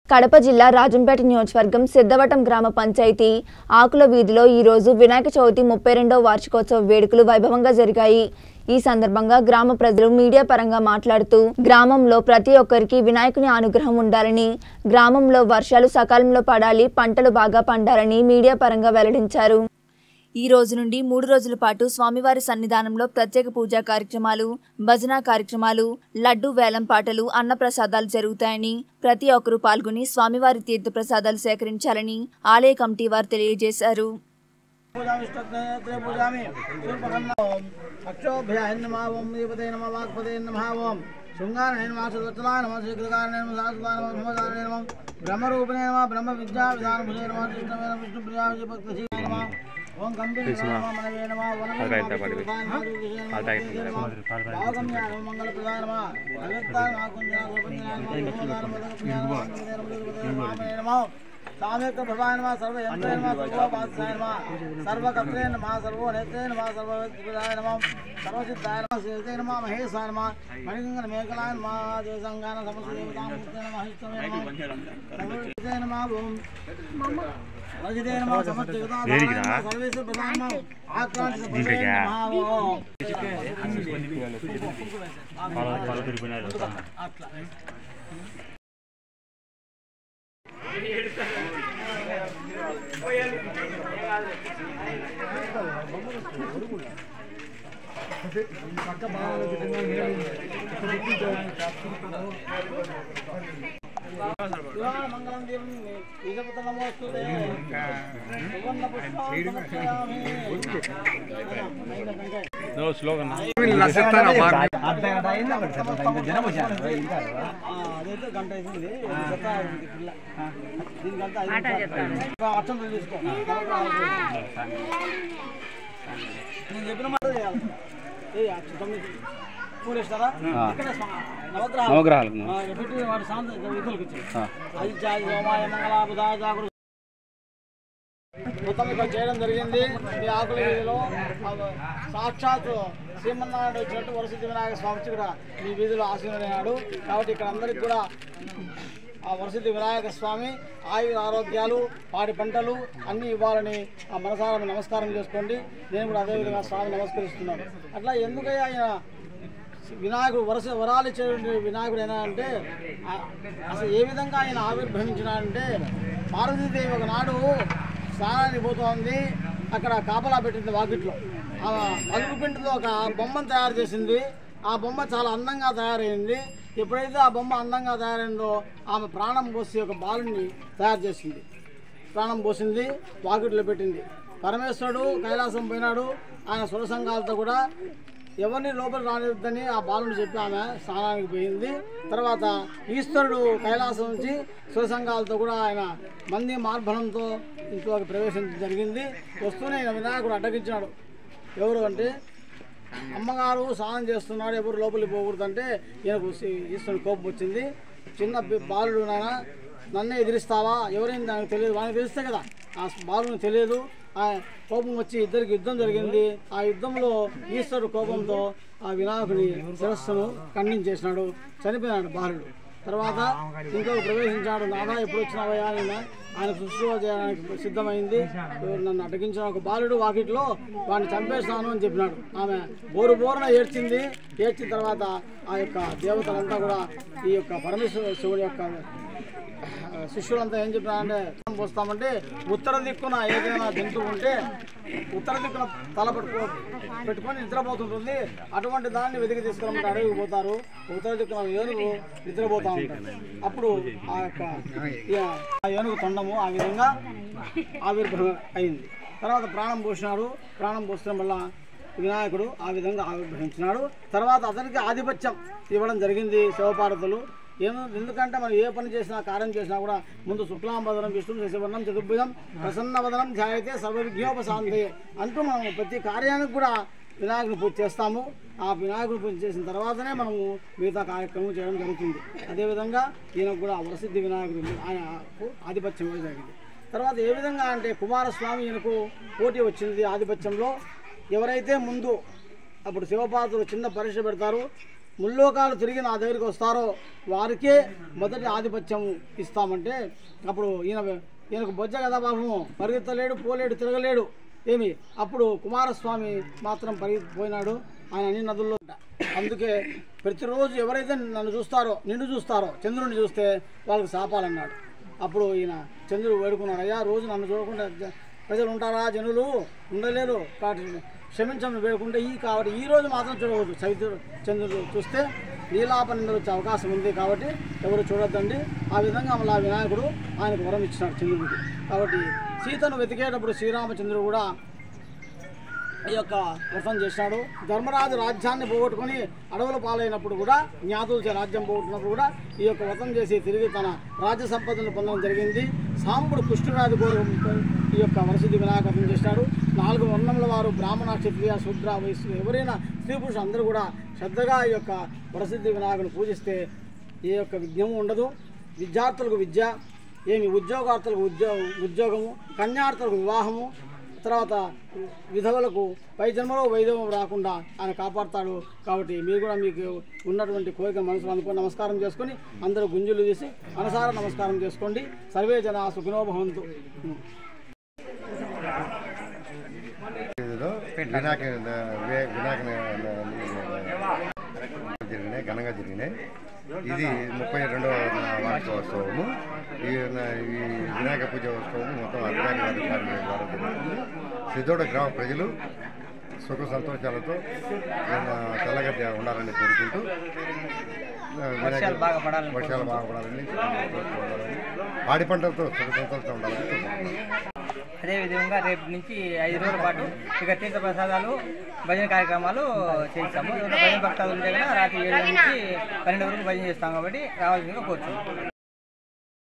కడప జిల్లా రాజంపేట నియోజకవర్గం సిద్ధవటం గ్రామ పంచాయతీ ఆకుల వీధిలో ఈరోజు వినాయక చవితి ముప్పై రెండవ వార్షికోత్సవ వేడుకలు వైభవంగా జరిగాయి ఈ సందర్భంగా గ్రామ ప్రజలు మీడియా పరంగా మాట్లాడుతూ గ్రామంలో ప్రతి ఒక్కరికి వినాయకుని అనుగ్రహం ఉండాలని గ్రామంలో వర్షాలు సకాలంలో పడాలి పంటలు బాగా పండాలని మీడియా పరంగా వెల్లడించారు ఈ రోజు నుండి మూడు రోజుల పాటు స్వామివారి సన్నిధానంలో ప్రత్యేక పూజా కార్యక్రమాలు భజన కార్యక్రమాలు లడ్డు వేలం పాటలు అన్నప్రసాదాలు జరుగుతాయని ప్రతి ఒక్కరూ పాల్గొని స్వామివారి తీర్థ ప్రసాదాలు సేకరించాలని ఆలయ కమిటీ వారు తెలియజేశారు పూజామిష్టత్రే పూజామి శూర్పకర్ణం అక్షోభ్యాయ నమః ఓం దీపతే నమః వాక్పతే నమః ఓం శృంగారణే నమః సుదత్తలాయ నమః శ్రీకృతకారణే నమః సాధుదాయ నమః బ్రహ్మకారణే నమః బ్రహ్మరూపిణే నమః బ్రహ్మ విద్యా విధాన భుజే నమః కృష్ణవే నమః విష్ణు ప్రియా భక్త శ్రీ నమః ఓం గంభీర నమః మనవే నమః వనమే నమః భాగమ్య నమః మంగళ ప్రదాయ నమః అవ్యక్తాయ నమః కుంజన గోపన్య నమః సామేక భవాయ నమః సర్వ యంత్రే నమః సర్వోపాసాయ నమః సర్వకర్త్రే నమః సర్వనేత్రే నమః సర్వవిద్యాయ నమః సర్వసిద్ధాయ నమః శ్రీతే నమః మహేశాయ నమః మణికంగన మేకలాయ నమః దేవసంగాన సమస్తదేవతామూర్తే నమః ఇష్టమే నమః సర్వసిద్ధే నమః ఓం రజితే నమః సమస్తదేవతాయ నమః సర్వేశ్వర ప్రధాన నమః ఆక్రాంతి సర్వే నమః ఓం అట్లా మంగళం దీపం ఈజపత నమోస్తుతే సువర్ణ పుష్పాలు సమర్పయామి అదైతే గంట అవుతుంది జత ఉంది పిల్ల దీనికంతా ఐదు అక్షంతలు తీసుకో నేను చెప్పిన మాట చేయాలి ఏ తొమ్మిది పూరేస్తారా ఇక్కడే స్వా- నవగ్రహాలు నవగ్రహాలకు ఆ, పెట్టి వాటి శాంతి విధులకు ఇచ్చి అది జాతి సోమాయ మంగళ బుధాయ జాగురు మొత్తం ఇక్కడ చేయడం జరిగింది ఈ ఆకుల వీధిలో ఆ, సాక్షాత్ శ్రీమన్నారాయణ వచ్చినట్టు వరసిద్ధి వినాయక స్వామి వచ్చి ఇక్కడ ఈ వీధిలో ఆశీనుడైనాడు కాబట్టి ఇక్కడ అందరికి కూడా ఆ వరసిద్ధి వినాయక స్వామి ఆయుర ఆరోగ్యాలు పాడి పంటలు అన్నీ ఇవ్వాలని ఆ మనసారా నమస్కారం చేసుకోండి నేను కూడా అదేవిధంగా స్వామి నమస్కరిస్తున్నాను అట్లా ఎందుకయ్యా ఆయన వినాయకుడు వరస వరాలు ఇచ్చే వినాయకుడు అయినా అంటే ఆ- అసలు ఏ విధంగా ఆయన ఆవిర్భవించినాడంటే పార్వతీదేవి ఒకనాడు స్నానానికి పోతోంది అక్కడ కాపలా పెట్టింది వాకిట్లో ఆ అలుగు పిండితో ఒక బొమ్మను తయారు చేసింది ఆ బొమ్మ చాలా అందంగా తయారైంది ఎప్పుడైతే ఆ బొమ్మ అందంగా తయారైందో ఆమె ప్రాణం పోసి ఒక బాలుని తయారు చేసింది ప్రాణం పోసింది వాకిట్లో పెట్టింది పరమేశ్వరుడు కైలాసం పోయినాడు ఆయన సుర సంఘాలతో కూడా ఎవరిని లోపల రానిద్దని ఆ బాలుని చెప్పి ఆమె స్నానానికి పోయింది తర్వాత ఈశ్వరుడు కైలాసం నుంచి సుర సంఘాలతో కూడా ఆయన మంది మార్బలంతో ఇంట్లోకి ప్రవేశించడం జరిగింది వస్తూనే ఆయన వినాయకుడు అడ్డగించాడు ఎవరు అంటే అమ్మగారు స్నానం చేస్తున్నాడు ఎవరు లోపలికి పోకూడదంటే ఈయనకు సి- ఈశ్వరుడు కోపం వచ్చింది చిన్న బి- బాలుడు నాయన నన్నే ఎదిరిస్తావా ఎవరైంది నాకు తెలియదు వానికి తెలిస్తే కదా ఆ బాలుని తెలియదు ఆ కోపం వచ్చి ఇద్దరికి యుద్ధం జరిగింది ఆ యుద్ధంలో ఈశ్వరుడు కోపంతో ఆ వినాయకుని శిరస్సును ఖండించేసినాడు చనిపోయినాడు బాలుడు తర్వాత ఇంట్లో ప్రవేశించాడు నాదా ఎప్పుడు వచ్చినావయ్యా అని ఆయన శుశ్రూష చేయడానికి సిద్ధమైంది నన్ను అడ్డగించిన ఒక బాలుడు వాకిట్లో వాడిని చంపేస్తాను అని చెప్పినాడు ఆమె బోరు బోరున ఏడ్చింది ఏడ్చిన తర్వాత ఆ యొక్క దేవతలంతా కూడా ఈ యొక్క పరమేశ్వర శివుడి యొక్క ఆ, శిష్యులంతా ఏం చెప్పినారంటే పోస్తామంటే ఉత్తర దిక్కున ఏదైనా జంతువు ఉంటే ఉత్తర దిక్కున తల పట్టుకో పెట్టుకొని నిద్రపోతుంటుంది అటువంటి దాన్ని వెతికి తీసుకురమ్మంటే అడవికి పోతారు ఉత్తర దిక్కున ఏనుగు నిద్రపోతా ఉంటారు అప్పుడు ఆ యొక్క ఈ ఆ ఏనుగు తొండము ఆ విధంగా ఆవిర్భావం అయింది తర్వాత ప్రాణం పోసినాడు ప్రాణం పోసిన వల్ల వినాయకుడు ఆ విధంగా ఆవిర్భవించినాడు తర్వాత అతనికి ఆధిపత్యం ఇవ్వడం జరిగింది శివపార్వతులు ఏమో ఎందుకంటే మనం ఏ పని చేసినా కార్యం చేసినా కూడా ముందు శుక్లాంబదనం విష్ణు శశివర్ణం చతుర్భుజం ప్రసన్నవదనం ధ్యాయితే సర్వవిజ్ఞోపశాంతి అంటూ మనం ప్రతి కార్యానికి కూడా వినాయకుని పూజ చేస్తాము ఆ వినాయకుని పూజ చేసిన తర్వాతనే మనము మిగతా కార్యక్రమం చేయడం జరుగుతుంది అదేవిధంగా ఈయనకు కూడా వరసిద్ధి వినాయకుడు ఆయనకు ఆధిపత్యం ఇవ్వడం జరిగింది తర్వాత ఏ విధంగా అంటే కుమారస్వామి ఈయనకు పోటీ వచ్చింది ఆధిపత్యంలో ఎవరైతే ముందు అప్పుడు శివపాత్రులు చిన్న పరీక్ష పెడతారు ముల్లోకాలు తిరిగి నా దగ్గరికి వస్తారో వారికే మొదటి ఆధిపత్యం ఇస్తామంటే అప్పుడు ఈయన ఈయనకు బొజ్జ కదా బాబు పరిగెత్తలేడు పోలేడు తిరగలేడు ఏమి అప్పుడు కుమారస్వామి మాత్రం పరిగెత్తిపోయినాడు ఆయన అన్ని నదుల్లో అందుకే ప్రతిరోజు ఎవరైతే నన్ను చూస్తారో నిన్ను చూస్తారో చంద్రుడిని చూస్తే వాళ్ళకి శాపాలన్నాడు అప్పుడు ఈయన చంద్రుడు వేడుకున్నాడు అయ్యా రోజు నన్ను చూడకుండా జ- ప్రజలు ఉంటారా జనులు ఉండలేరు కాబట్టి క్షమించమని వేడుకుంటే ఈ కాబట్టి ఈ రోజు మాత్రం చూడవద్దు చవిత్రుడు చంద్రుడు చూస్తే నీలాపనిందలు వచ్చే అవకాశం ఉంది కాబట్టి ఎవరు చూడొద్దండి ఆ విధంగా మళ్ళీ ఆ వినాయకుడు ఆయనకు వరం ఇచ్చినాడు చంద్రుడికి కాబట్టి సీతను వెతికేటప్పుడు శ్రీరామచంద్రుడు కూడా ఈ యొక్క వ్రతం చేశాడు ధర్మరాజు రాజ్యాన్ని పోగొట్టుకొని అడవుల పాలైనప్పుడు కూడా జ్ఞాతులచే రాజ్యం పోగొట్టినప్పుడు కూడా ఈ యొక్క వ్రతం చేసి తిరిగి తన రాజ్య సంపదను పొందడం జరిగింది సాంబుడు కృష్ణరాజు గౌరవం ఈ యొక్క వరసిద్ధి వినాయక వ్రతం చేశాడు నాలుగు వర్ణముల వారు బ్రాహ్మణ క్షత్రియ శూద్ర వయస్సు ఎవరైనా స్త్రీ పురుషులు అందరూ కూడా శ్రద్ధగా ఈ యొక్క వరసిద్ధి వినాయకుని పూజిస్తే ఏ యొక్క విఘ్నము ఉండదు విద్యార్థులకు విద్య ఏమి ఉద్యోగార్థులకు ఉద్యోగం ఉద్యోగము కన్యార్థులకు వివాహము తర్వాత విధవలకు పై జన్మలో వైద్యం రాకుండా ఆయన కాపాడుతాడు కాబట్టి మీరు కూడా మీకు ఉన్నటువంటి కోరిక మనసులో అనుకుని నమస్కారం చేసుకొని అందరూ గుంజులు తీసి మనసారా నమస్కారం చేసుకోండి సర్వే జన సుఖినో భవంతు ఇదిలో వినాయక వే- వినాయక జరిగినాయి ఘనంగా జరిగినాయి ఇది ముప్పై రెండవ వార్షికోత్సవము ఈ ఈ వినాయక పూజ ఉత్సవం మొత్తం అధికారి వారి కార్యాలయం ద్వారా జరుగుతుంది సిద్ధోడ గ్రామ ప్రజలు సుఖ సంతోషాలతో ఆయన తెల్లగడ్డ ఉండాలని కోరుకుంటూ ఆ, వినాయక బాగా పడాలని వర్షాలు బాగా పడాలని సుఖ సంతోషాలతో ఉండాలని పాడి పంటలతో సుఖ సంతోషంతో ఉండాలని కోరుకుంటున్నాను అదేవిధంగా రేపు నుంచి ఐదు రోజుల పాటు ఇక తీర్థ ప్రసాదాలు భజన కార్యక్రమాలు చేస్తాము ఎవరైనా భజన భక్తాలు ఉంటే కనుక రాత్రి ఏడు నుంచి పన్నెండు వరకు భజన చేస్తాం కాబట్టి రావాల్సిందిగా కోరుతున్నాం